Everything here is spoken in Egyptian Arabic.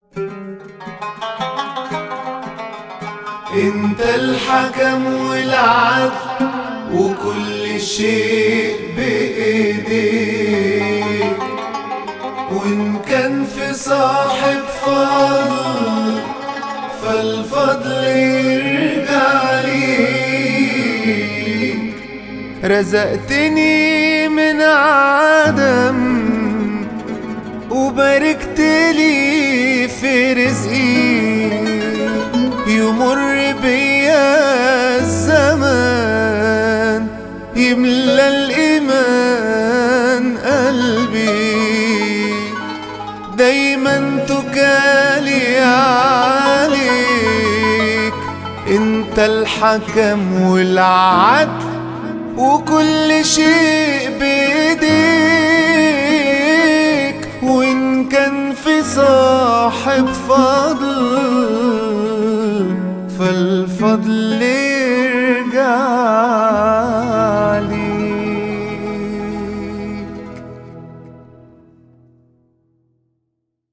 انت الحكم والعدل وكل شيء بايديك وان كان في صاحب فضل فالفضل يرجع ليك رزقتني من عدم وباركت لي في رزقي يمر بيا الزمان يملى الإيمان قلبي دايما تكالي عليك انت الحكم والعدل وكل شيء بيديك وإن كان في صاحب فضل فالفضل